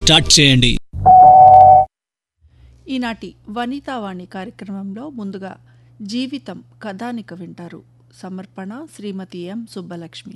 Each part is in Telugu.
స్టార్ట్ చేయండి ఈనాటి వనితావాణి కార్యక్రమంలో ముందుగా జీవితం కథానిక వింటారు సమర్పణ శ్రీమతి ఎం సుబ్బలక్ష్మి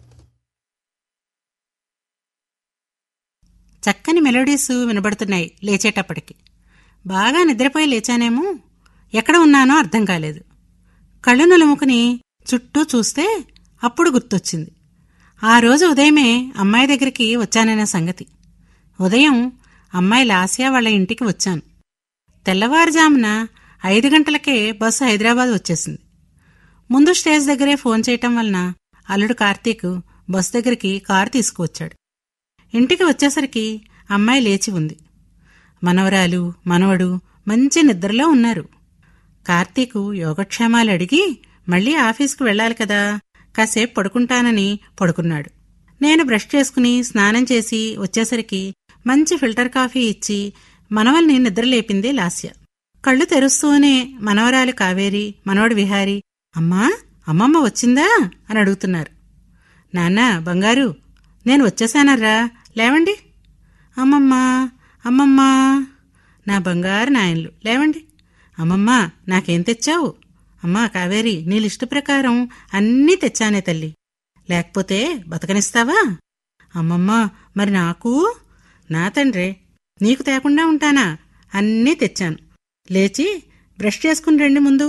చక్కని మెలోడీస్ వినబడుతున్నాయి లేచేటప్పటికి బాగా నిద్రపోయి లేచానేమో ఎక్కడ ఉన్నానో అర్థం కాలేదు కళ్ళు నులుముకుని చుట్టూ చూస్తే అప్పుడు గుర్తొచ్చింది ఆ రోజు ఉదయమే అమ్మాయి దగ్గరికి వచ్చాననే సంగతి ఉదయం అమ్మాయి లాస్యా వాళ్ళ ఇంటికి వచ్చాను తెల్లవారుజామున ఐదు గంటలకే బస్సు హైదరాబాద్ వచ్చేసింది ముందు స్టేజ్ దగ్గరే ఫోన్ చేయటం వలన అల్లుడు కార్తీక్ బస్ దగ్గరికి కారు తీసుకువచ్చాడు ఇంటికి వచ్చేసరికి అమ్మాయి లేచి ఉంది మనవరాలు మనవడు మంచి నిద్రలో ఉన్నారు కార్తీకు యోగక్షేమాలు అడిగి మళ్ళీ ఆఫీస్కు వెళ్ళాలి కదా కాసేపు పడుకుంటానని పడుకున్నాడు నేను బ్రష్ చేసుకుని స్నానం చేసి వచ్చేసరికి మంచి ఫిల్టర్ కాఫీ ఇచ్చి మనవల్ని నిద్రలేపింది లాస్య కళ్ళు తెరుస్తూనే మనవరాలు కావేరి మనవడు విహారి అమ్మా అమ్మమ్మ వచ్చిందా అని అడుగుతున్నారు నాన్న బంగారు నేను వచ్చేసానర్రా లేవండి అమ్మమ్మ అమ్మమ్మ నా బంగారు నాయన్లు లేవండి అమ్మమ్మ నాకేం తెచ్చావు అమ్మా కావేరి నీ లిస్టు ప్రకారం అన్నీ తెచ్చానే తల్లి లేకపోతే బతకనిస్తావా అమ్మమ్మ మరి నాకు నా తండ్రే నీకు తేకుండా ఉంటానా అన్నీ తెచ్చాను లేచి బ్రష్ చేసుకుని రండి ముందు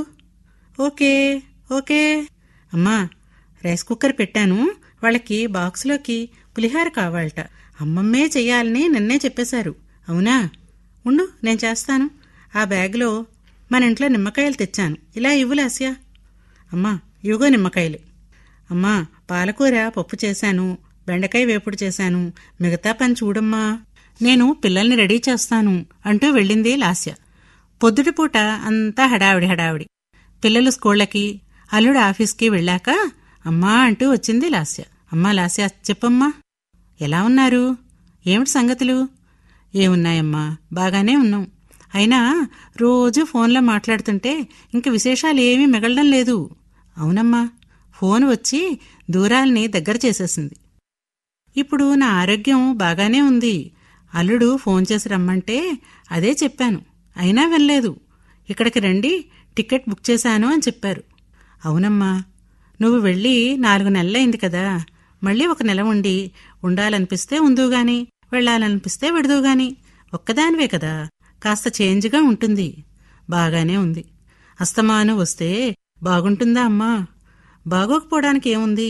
ఓకే ఓకే అమ్మా రైస్ కుక్కర్ పెట్టాను వాళ్ళకి బాక్స్లోకి పులిహార కావాలట అమ్మమ్మే చెయ్యాలని నిన్నే చెప్పేశారు అవునా ఉండు నేను చేస్తాను ఆ బ్యాగ్లో మన ఇంట్లో నిమ్మకాయలు తెచ్చాను ఇలా ఇవ్వు లాస్యా అమ్మా ఇవిగో నిమ్మకాయలు అమ్మా పాలకూర పప్పు చేశాను బెండకాయ వేపుడు చేశాను మిగతా పని చూడమ్మా నేను పిల్లల్ని రెడీ చేస్తాను అంటూ వెళ్ళింది లాస్య పొద్దుటిపూట అంతా హడావిడి హడావిడి పిల్లలు స్కూళ్ళకి అల్లుడు ఆఫీస్కి వెళ్ళాక అమ్మా అంటూ వచ్చింది లాస్య అమ్మా లాస్య చెప్పమ్మా ఎలా ఉన్నారు ఏమిటి సంగతులు ఏమున్నాయమ్మా బాగానే ఉన్నాం అయినా రోజు ఫోన్లో మాట్లాడుతుంటే ఇంక విశేషాలు ఏమీ మిగలడం లేదు అవునమ్మా ఫోన్ వచ్చి దూరాల్ని దగ్గర చేసేసింది ఇప్పుడు నా ఆరోగ్యం బాగానే ఉంది అల్లుడు ఫోన్ చేసి రమ్మంటే అదే చెప్పాను అయినా వెళ్ళలేదు ఇక్కడికి రండి టికెట్ బుక్ చేశాను అని చెప్పారు అవునమ్మా నువ్వు వెళ్ళి నాలుగు నెలలైంది కదా మళ్ళీ ఒక నెల ఉండి ఉండాలనిపిస్తే ఉందుగాని వెళ్ళాలనిపిస్తే విడదుగాని ఒక్కదానివే కదా కాస్త చేంజ్గా ఉంటుంది బాగానే ఉంది అస్తమాను వస్తే బాగుంటుందా అమ్మా బాగోకపోవడానికి ఏముంది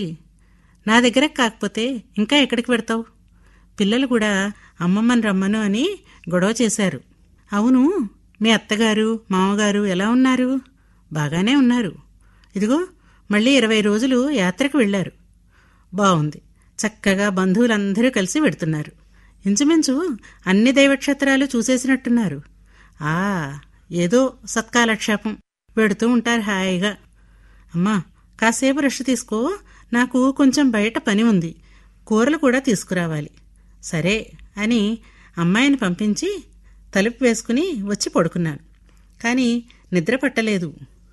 నా దగ్గర కాకపోతే ఇంకా ఎక్కడికి పెడతావు పిల్లలు కూడా అమ్మమ్మని రమ్మను అని గొడవ చేశారు అవును మీ అత్తగారు మామగారు ఎలా ఉన్నారు బాగానే ఉన్నారు ఇదిగో మళ్ళీ ఇరవై రోజులు యాత్రకు వెళ్ళారు బాగుంది చక్కగా బంధువులందరూ కలిసి వెడుతున్నారు ఇంచుమించు అన్ని దైవక్షేత్రాలు చూసేసినట్టున్నారు ఆ ఏదో సత్కాలక్షేపం వెడుతూ ఉంటారు హాయిగా అమ్మా కాసేపు రెస్ట్ తీసుకో నాకు కొంచెం బయట పని ఉంది కూరలు కూడా తీసుకురావాలి సరే అని అమ్మాయిని పంపించి తలుపు వేసుకుని వచ్చి పడుకున్నాను కానీ నిద్ర పట్టలేదు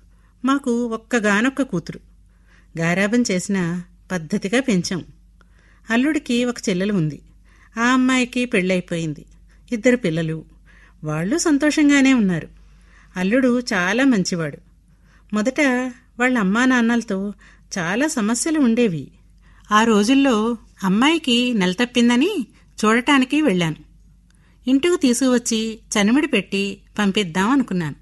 మాకు ఒక్కగానొక్క కూతురు గారాబం చేసిన పద్ధతిగా పెంచాం అల్లుడికి ఒక చెల్లెలు ఉంది ఆ అమ్మాయికి పెళ్ళైపోయింది ఇద్దరు పిల్లలు వాళ్ళు సంతోషంగానే ఉన్నారు అల్లుడు చాలా మంచివాడు మొదట వాళ్ళ అమ్మా నాన్నలతో చాలా సమస్యలు ఉండేవి ఆ రోజుల్లో అమ్మాయికి నెల తప్పిందని చూడటానికి వెళ్ళాను ఇంటికి తీసుకువచ్చి చనిమిడి పెట్టి పంపిద్దాం అనుకున్నాను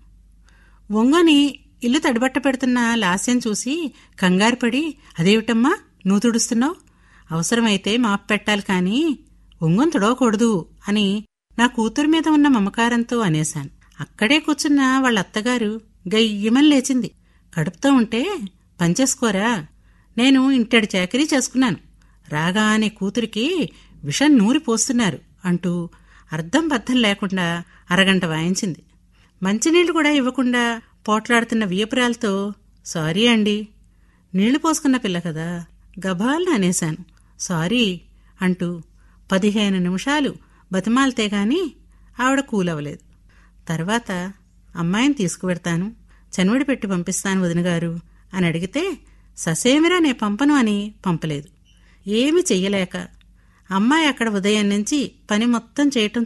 ఒంగని ఇల్లు తడిబట్ట పెడుతున్న లాస్యం చూసి కంగారుపడి అదేమిటమ్మా నువ్వు తుడుస్తున్నావు అవసరమైతే మాపు పెట్టాలి కానీ ఒంగొని తుడవకూడదు అని నా కూతురు మీద ఉన్న మమకారంతో అనేశాను అక్కడే కూర్చున్న వాళ్ళ అత్తగారు గయ్యమని లేచింది కడుపుతో ఉంటే పనిచేసుకోరా నేను ఇంటడి చాకరీ చేసుకున్నాను రాగానే కూతురికి విషం నూరి పోస్తున్నారు అంటూ అర్థం బద్ధం లేకుండా అరగంట వాయించింది మంచినీళ్లు కూడా ఇవ్వకుండా పోట్లాడుతున్న వియపురాలతో సారీ అండి నీళ్లు పోసుకున్న పిల్ల కదా గబాల్ని అనేశాను సారీ అంటూ పదిహేను నిమిషాలు బతిమాలితే గాని ఆవిడ కూలవలేదు తర్వాత అమ్మాయిని తీసుకువెడతాను చనివిడి పెట్టి పంపిస్తాను వదినగారు అని అడిగితే ససేమిరా నే పంపను అని పంపలేదు ఏమీ చెయ్యలేక అమ్మాయి అక్కడ ఉదయం నుంచి పని మొత్తం చేయటం